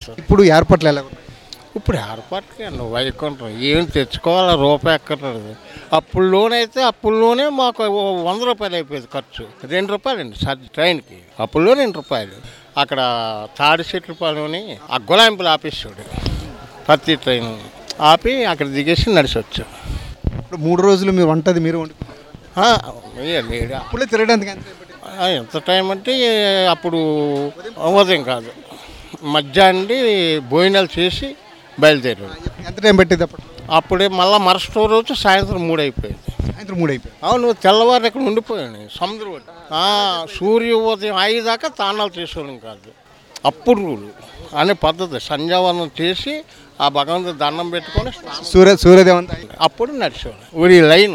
Sir ఇప్పుడు ఏర్పాట్లు ఎలా ఉన్నాయి ఇప్పుడు ఏర్పాటుకి నువ్వు వైకుంఠం ఏం తెచ్చుకోవాలా రూపాయి ఎక్కర్లేదు అప్పుల్లోనైతే అప్పుల్లోనే మాకు ఓ వంద రూపాయలు అయిపోయేది ఖర్చు రెండు రూపాయలు అండి సార్ ట్రైన్కి అప్పుల్లో రెండు రూపాయలు అక్కడ తాడి చెట్ల పనుని ఆ గులాంపులు ఆపేసాడు ప్రతి ట్రైన్ ఆపి అక్కడ దిగేసి నడిచి వచ్చాం ఇప్పుడు మూడు రోజులు మీరు వంటది మీరు వండుకున్నారు ఆ, ఏ లేడా అప్పుడే తిరగడానికి ఎంత సేపటి? ఆ, ఎంత టైం అంటే అప్పుడు ఉదయం కాదు మధ్యాహ్నం భోజనాలు చేసి బయలుదేరాడు ఎంత టైం పట్టేది అప్పుడు అప్పుడే మళ్ళీ మరుసటి రోజు సాయంత్రం మూడు అయిపోయింది సాయంత్రం మూడు అయిపోయింది అవును తెల్లవారు ఇక్కడ ఉండిపోయాను సముద్రం ఒడ్డు. ఆ, సూర్య ఉదయం అయ్యేదాకా తానాలు చేసేవాళ్ళం కాదు అప్పుడు రూలు అనే పద్ధతి సంధ్యావనం చేసి ఆ భగవంతుడు దండం పెట్టుకొని సూర్య సూర్యదేవంత అప్పుడు నడిచేవాడు ఊరి లైన్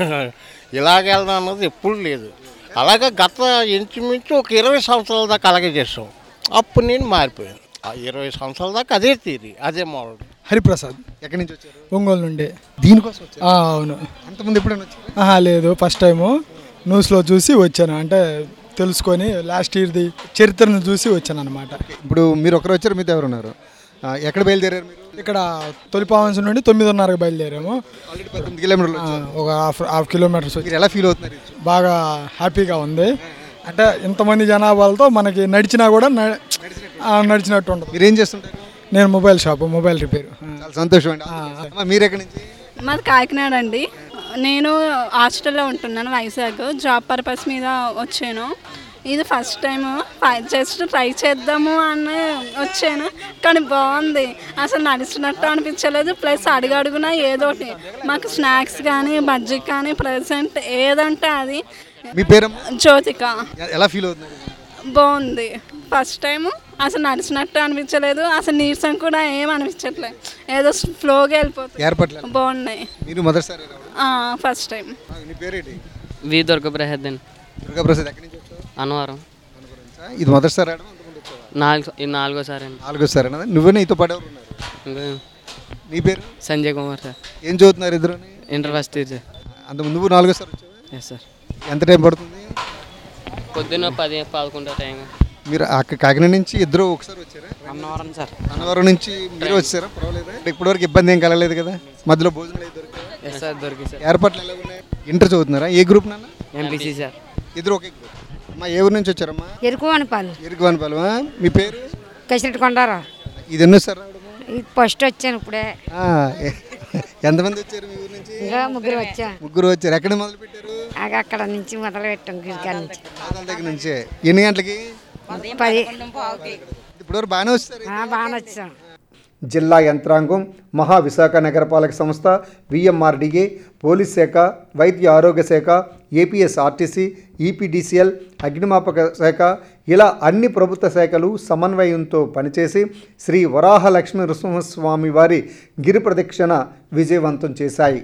ఇలాగ వెళ్దాం అన్నది ఎప్పుడు లేదు అలాగే గత ఇంచుమించు ఒక ఇరవై సంవత్సరాల దాకా అలాగే చేసాం అప్పుడు నేను మారిపోయాను ఆ ఇరవై సంవత్సరాల దాకా అదే తీరి అదే మోడల్ హరిప్రసాద్ ఎక్కడి నుంచి వచ్చారు ఒంగోలు నుండి దీనికోసం వచ్చారు ఆ, అవును అంతమంది ఎప్పుడైనా వచ్చారు ఆహా లేదు ఫస్ట్ టైము న్యూస్లో చూసి వచ్చాను అంటే తెలుసుకొని లాస్ట్ ఇయర్ది చరిత్రను చూసి వచ్చాను అనమాట ఇప్పుడు మీరు ఒకరు వచ్చారు మీతో ఎవరు ఉన్నారు ఆ, ఎక్కడ బయలుదేరారు మీరు ఇక్కడ తొలిపావంశం నుండి తొమ్మిదిన్నరకు బయలుదేరాము ఆల్రెడీ పద్దెనిమిది కిలోమీటర్లు ఆ, ఒక హాఫ్ హాఫ్ కిలోమీటర్స్ వచ్చి మీరు ఎలా ఫీల్ అవుతున్నారు బాగా హ్యాపీగా ఉంది అంటే ఇంతమంది జనాభాలతో మనకి నడిచినా కూడా న- ఆ, నడిచినట్టు ఉండదు మీరు ఏం చేస్తుంటారు నేను మొబైల్ షాపు మొబైల్ రిపేర్ చాలా సంతోషం అండి అమ్మా, మీరు ఎక్కడి నుంచి మాది కాకినాడ అండి నేను హాస్టల్లో ఉంటున్నాను వైజాగ్ జాబ్ పర్పస్ మీద వచ్చాను ఇది ఫస్ట్ టైం జస్ట్ ట్రై చేద్దాము అని వచ్చాను కానీ బాగుంది అసలు నడిచినట్టు అనిపించలేదు ప్లస్ అడుగడుగునా ఏదోటి మాకు స్నాక్స్ కానీ బజ్జీ కానీ ప్రజెంట్ ఏదంటే అది మీ పేరమ్మా జ్యోతిక ఎ- ఎలా ఫీల్ అవుతున్నారు బాగుంది ఫస్ట్ టైం అసలు నడిచినట్టు అనిపించలేదు అసలు నీరసం కూడా ఏం అనిపించట్లేదు ఏదో ఫ్లోగా వెళ్ళిపోతుంది ఏర్పాట్లు ఎలా? బాగున్నాయి మీరు మొదటిసారి రావడం ఫస్ట్ టైం ఆ, నీ పేరేంటి వి దుర్గప్రసాద్ దుర్గాప్రసాద్ ఎక్కడి నుంచి వచ్చావు అన్నవరం అనుకోరా ఇది మొదటిసారి రావడం అంతకుముందు వచ్చావా నాలుగు ఇది నాలుగోసారి అండి నాలుగోసారి అన్నది నువ్వే నీతో పాటు ఎవరు ఉన్నారు ఇంకా నీ పేరు సంజయ్ కుమార్ సార్ ఏం చదువుతున్నారు ఇద్దరు ఇంటర్ ఫస్ట్ ఇయర్ సార్ అంత నువ్వు నాలుగోసారి వచ్చావా ఎస్ సార్ ఎంత టైం పడుతుంది పొద్దున్న పది పదకొండు టైం మీరు అక్క కాకినాడ నుంచి ఇద్దరు ఒకసారి వచ్చారా అన్నవరం సార్ అన్నవరం నుంచి మీరు వచ్చారా పర్వాలేదా ఇప్పటివరకు ఇబ్బంది ఏం కలగలేదు కదా మధ్యలో భోజనం అయితే దొరికాయా? ఎస్ సార్ దొరికి సార్ ఏర్పాట్లు ఎలా ఉన్నాయి ఇంటర్ చదువుతున్నారా ఏ గ్రూప్ నాన్న ఎంపీసీ సార్ ఇద్దరు ఒకే గ్రూప్ అమ్మా ఏ ఊరు నుంచి వచ్చారమ్మా ఎరుకువనపాలు ఎరుకువానిపాలెమా మీ పేరు కసిరెట్ కొండారా ఇది ఎన్నోసారి రావడము ఇది ఫస్ట్ వచ్చాను ఇప్పుడే ఆ, ఎ- ఎంతమంది వచ్చారు మీ ఊరు నుంచి ఇంకా ముగ్గురు వచ్చా ముగ్గురు వచ్చారు ఎక్కడ మొదలు పెట్టారు ఆగ అక్కడ నుంచి మొదలు పెట్టాం గిరికాడ నుంచి పాదాల దగ్గర నుంచే ఎన్ని గంటలకి పది ఇప్పుడు బాగానే వస్తారు ఆ, బాగానే వచ్చాం జిల్లా యంత్రాంగం మహా విశాఖ నగరపాలక సంస్థ విఎంఆర్డీఏ పోలీస్ శాఖ వైద్య ఆరోగ్య శాఖ ఏపీఎస్ ఆర్టీసీ ఈపీడీసీఎల్ అగ్నిమాపక శాఖ ఇలా అన్ని ప్రభుత్వ శాఖలు సమన్వయంతో పనిచేసి శ్రీ వరాహ లక్ష్మీ నృసింహస్వామి వారి గిరి ప్రదక్షిణ విజయవంతం చేశాయి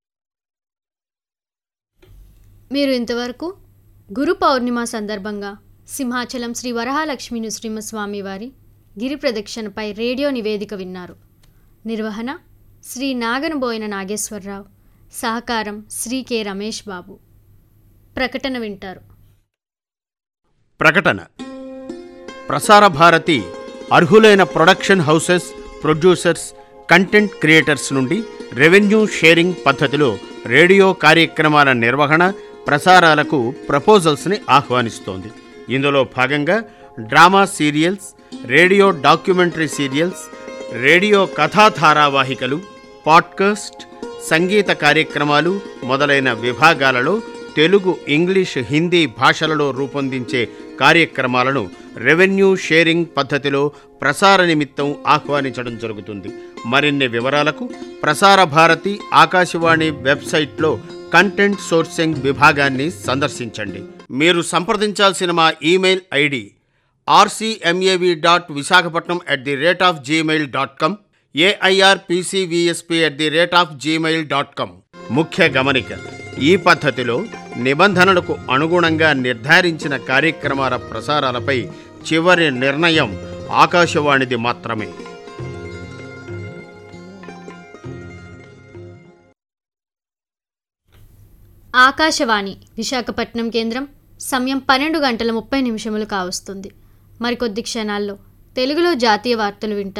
మీరు ఇంతవరకు గురు పౌర్ణిమ సందర్భంగా సింహాచలం శ్రీ వరహాలక్ష్మీ నృసింహస్వామి వారి గిరి ప్రదక్షిణపై రేడియో నివేదిక విన్నారు నిర్వహణ శ్రీ నాగనబోయిన నాగేశ్వరరావు సహకారం శ్రీ కె రమేష్ బాబు ప్రకటన వింటారు ప్రకటన ప్రసార భారతి అర్హులైన production houses producers content creators నుండి రెవెన్యూ షేరింగ్ పద్ధతిలో రేడియో కార్యక్రమాల నిర్వహణ ప్రసారాలకు ప్రపోజల్స్ని ఆహ్వానిస్తోంది ఇందులో భాగంగా drama serials radio documentary serials radio కథా ధారావాహికలు పాడ్కాస్ట్ సంగీత కార్యక్రమాలు మొదలైన విభాగాలలో తెలుగు ఇంగ్లీష్ హిందీ భాషలలో రూపొందించే కార్యక్రమాలను రెవెన్యూ షేరింగ్ పద్ధతిలో ప్రసార నిమిత్తం ఆహ్వానించడం జరుగుతుంది మరిన్ని వివరాలకు ప్రసార భారతి ఆకాశవాణి వెబ్సైట్లో కంటెంట్ సోర్సింగ్ విభాగాన్ని సందర్శించండి మీరు సంప్రదించాల్సిన మా email ID RCMAV dot Visakhapatnam at the rate of Gmail dot com AIRPCVSP at the rate of Gmail dot com ముఖ్య గమనిక ఈ పద్ధతిలో నిబంధనలకు అనుగుణంగా నిర్ధారించిన కార్యక్రమాల ప్రసారాలపై చివరి నిర్ణయం ఆకాశవాణిది మాత్రమే ఆకాశవాణి విశాఖపట్నం కేంద్రం సమయం పన్నెండు గంటల ముప్పై నిమిషములు కావస్తుంది మరికొద్ది క్షణాల్లో తెలుగులో జాతీయ వార్తలు వింటారు